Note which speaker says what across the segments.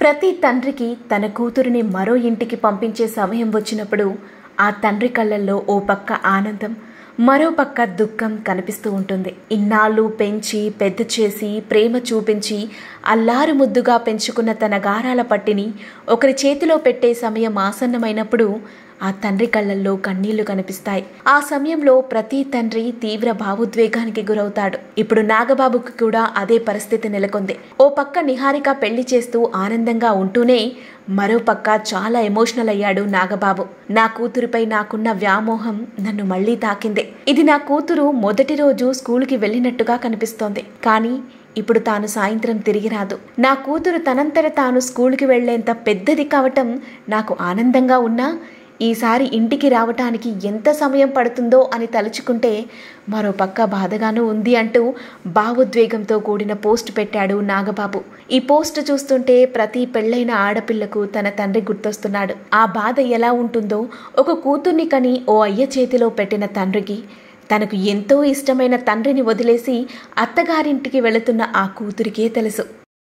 Speaker 1: ప్రతి తండ్రికి తన కూతురిని మరో ఇంటికి పంపించే సమయం వచ్చినప్పుడు ఆ తండ్రి కళ్ళల్లో ఓ పక్క ఆనందం మరో పక్క దుఃఖం కనిపిస్తూ ఉంటుంది ఇన్నాళ్ళు పెంచి పెద్ద చేసి ప్రేమ చూపించి అల్లారు ముద్దుగా పెంచుకున్న తన గారాల పట్టిని ఒకరి చేతిలో పెట్టే సమయం ఆసన్నమైనప్పుడు ఆ తండ్రి కళ్ళల్లో కన్నీళ్లు కనిపిస్తాయి ఆ సమయంలో ప్రతి తండ్రి తీవ్ర భావోద్వేగానికి గురవుతాడు ఇప్పుడు నాగబాబుకి కూడా అదే పరిస్థితి నెలకొంది ఓ పక్క నిహారిక పెళ్లి చేస్తూ ఆనందంగా ఉంటూనే మరో పక్క చాలా ఎమోషనల్ అయ్యాడు నాగబాబు నా కూతురిపై నాకున్న వ్యామోహం నన్ను మళ్లీ తాకింది ఇది నా కూతురు మొదటి రోజు స్కూల్కి వెళ్ళినట్టుగా కనిపిస్తోంది కానీ ఇప్పుడు తాను సాయంత్రం తిరిగి రాదు నా కూతురు తనంతట తాను స్కూల్కి వెళ్లేంత పెద్దది కావటం నాకు ఆనందంగా ఉన్నా ఈసారి ఇంటికి రావటానికి ఎంత సమయం పడుతుందో అని తలుచుకుంటే మరో పక్క బాధగానూ ఉంది అంటూ భావోద్వేగంతో కూడిన పోస్ట్ పెట్టాడు నాగబాబు ఈ పోస్ట్ చూస్తుంటే ప్రతి పెళ్ళైన ఆడపిల్లకు తన తండ్రి గుర్తొస్తున్నాడు ఆ బాధ ఎలా ఉంటుందో ఒక కూతుర్ని కని ఓ అయ్య చేతిలో పెట్టిన తండ్రికి తనకు ఎంతో ఇష్టమైన తండ్రిని వదిలేసి అత్తగారింటికి వెళుతున్న ఆ కూతురికే తెలుసు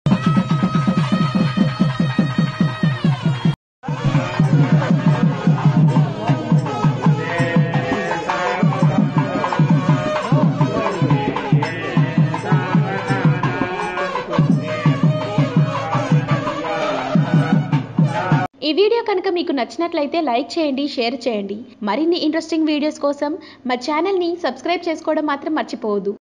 Speaker 2: ఈ వీడియో కనుక మీకు నచ్చినట్లయితే లైక్ చేయండి షేర్ చేయండి మరిన్ని ఇంట్రెస్టింగ్ వీడియోస్ కోసం మా ఛానల్ని సబ్స్క్రైబ్ చేసుకోవడం మాత్రం మర్చిపోవద్దు